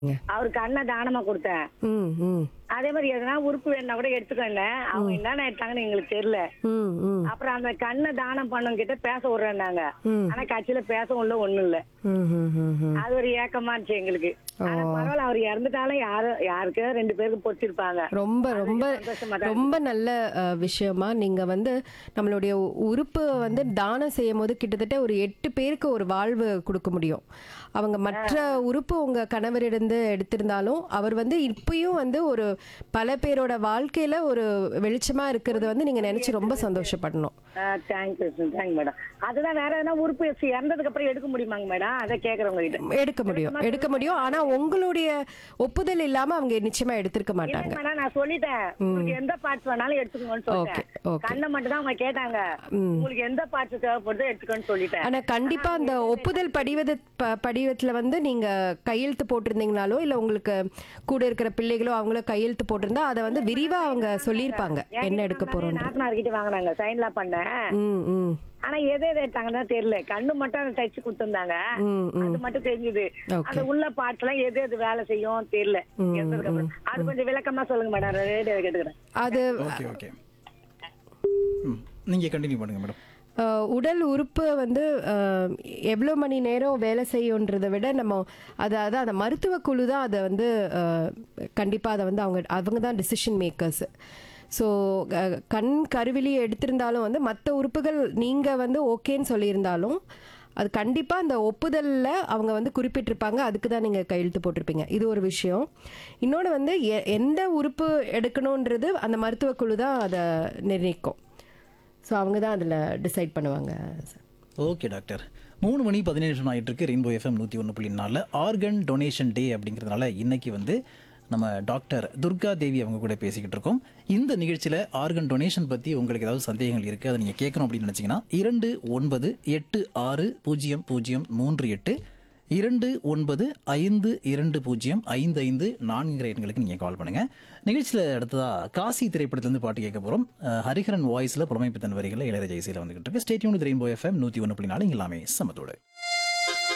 அவரு கண்ணை தானமா கொடுத்தேன் ம் ம் அதே மாதிரி எதனா உறுப்பு வேணா கூட எடுத்துக்கோங்க அவங்க என்னென்ன எடுத்தாங்கன்னு எங்களுக்கு தெரியல ம் ம் அப்புறம் அந்த கண்ணை தானம் பண்ணவங்க கிட்ட பேச விடுறேன்னாங்க ம். ஆனா கட்சியில பேசவும் இல்ல ஒண்ணும் இல்ல ம் ம் ம் ம் அது ஒரு ஏக்கமா இருந்துச்சு எங்களுக்கு ஆனா பரவாயில்ல அவர் இறந்துட்டாலும் யாரும் யாருக்கு ரெண்டு பேருக்கு பொறிச்சிருப்பாங்க ரொம்ப ரொம்ப சந்தோஷமா தான் ரொம்ப நல்ல அஹ், விஷயமா நீங்க வந்து நம்மளுடைய உ- உறுப்பு வந்து தானம் செய்யும் போது கிட்டத்தட்ட ஒரு எட்டு பேருக்கு ஒரு வாழ்வு கொடுக்க முடியும் அவங்க மற்ற உறுப்பு உங்க கணவரிடந்து எடுத்திருந்தாலும் அவர் வந்து இப்பயும் வந்து ஒரு பல பேரோட வாழ்க்கையில ஒரு வெளிச்சமா இருக்கிறது வந்து நீங்க நினைச்சு ரொம்ப சந்தோஷப்படணும் தேங்க்யூ தேங்க் மேடம் அதுதான் வேற எதனா உறுப்பு இறந்ததுக்கு அப்புறம் எடுக்க முடியுமாங்க மேடம் அதை கேக்குறவங்க கிட்ட எடுக்க முடியும் எடுக்க முடியும் ஆனா உங்களுடைய ஒப்புதல் இல்லாம அவங்க நிச்சயமா எடுத்திருக்க இல்ல மாட்டாங்க மேடம் நான் சொல்லிட்டேன் உங்களுக்கு எந்த பார்ட்ஸ் வேணாலும் எடுத்துக்கோன்னு சொல்லிட்டேன் Okay, okay. கண்ணை மட்டும் தான் அவங்க கேட்டாங்க உங்களுக்கு எந்த பார்ட்ஸ் தேவைப்படுதோ எடுத்துக்கோன்னு சொல்லிட்டேன் ஆனா கண்டிப்பா அந்த ஒப்புதல் படிவத ப- படிவத்துல வந்து நீங்க கையெழுத்து போட்டிருந்தீங்கனாலோ இல்ல உங்களுக்கு கூட இருக்கிற பிள்ளைகளோ அவங்களோ கையெழுத்து போட்டிருந்தா அதை வந்து விரிவா அவங்க சொல்லியிருப்பாங்க என்ன எடுக்க போறோம் நாத்தனார் கிட்ட வாங்கினாங்க சைன்லாம் பண்ணேன் ம் ம் ஆனா எதை எதை எடுத்தாங்கன்னு தெரியல கண்ணு மட்டும் அதை தச்சு கொடுத்திருந்தாங்க ம் ம் அது மட்டும் தெரிஞ்சது Okay. அந்த உள்ள பார்ட்ஸ் எல்லாம் எது எது வேலை செய்யும் தெரியல எடுத்ததுக்கு அப்புறம். அது கொஞ்சம் விளக்கமா சொல்லுங்க மேடம் ரேடியோ கேட்டுக்கிறேன் அது ஓகே ஓகே ம் நீங்கள் கண்டினியூ பண்ணுங்கள் மேடம் அஹ், உடல் உறுப்பு வந்து அஹ், எவ்வளோ மணி நேரம் வேலை செய்யுன்றதை விட நம்ம அதை அதை அந்த மருத்துவ குழு தான் அதை வந்து கண்டிப்பாக அதை வந்து அவங்க அவங்க தான் டிசிஷன் மேக்கர்ஸ் ஸோ கண் கருவிலி எடுத்திருந்தாலும் வந்து மற்ற உறுப்புகள் நீங்கள் வந்து ஓகேன்னு சொல்லியிருந்தாலும் அது கண்டிப்பாக அந்த ஒப்புதலில் அவங்க வந்து குறிப்பிட்டிருப்பாங்க அதுக்கு தான் நீங்கள் கையெழுத்து போட்டிருப்பீங்க இது ஒரு விஷயம் இன்னொன்று வந்து எ- எந்த உறுப்பு எடுக்கணுன்றது அந்த மருத்துவ குழு தான் அதை நிர்ணயிக்கும் ஸோ அவங்க தான் அதில் டிசைட் பண்ணுவாங்க சார் ஓகே டாக்டர் மூணு மணி பதினேழு நிமிஷம் ஆகிட்டு இருக்கு ரெயின்போ எஃப்எம் நூற்றி ஒன்று புள்ளி நாலில் ஆர்கன் டொனேஷன் டே அப்படிங்கிறதுனால இன்னைக்கு வந்து நம்ம டாக்டர் துர்கா தேவி அவங்க கூட பேசிக்கிட்டு இருக்கோம் இந்த நிகழ்ச்சியில் ஆர்கன் டொனேஷன் பற்றி உங்களுக்கு ஏதாவது சந்தேகங்கள் இருக்குது அதை நீங்கள் கேட்கணும் அப்படின்னு நினச்சிங்கன்னா இரண்டு ஒன்பது எட்டு ஆறு பூஜ்ஜியம் பூஜ்ஜியம் மூன்று எட்டு இரண்டு ஒன்பது ஐந்து இரண்டு பூஜ்ஜியம் ஐந்து ஐந்து நான்குங்கிற எண்களுக்கு நீங்கள் கால் பண்ணுங்கள் நிகழ்ச்சியில் அடுத்ததாக காசி திரைப்படத்துலேருந்து பாட்டு கேட்க போகிறோம் ஹரிஹரன் வாய்ஸில் புலமைப்பித்தன் வரிகளில் இளையராஜா இசையில் வந்துகிட்டு இருக்கு ஸ்டேட்யூன் ரெயின்போ எஃப்எம் நூற்றி ஒன்று புள்ளி நாலு இங்கே எல்லாமே சமத்தோடு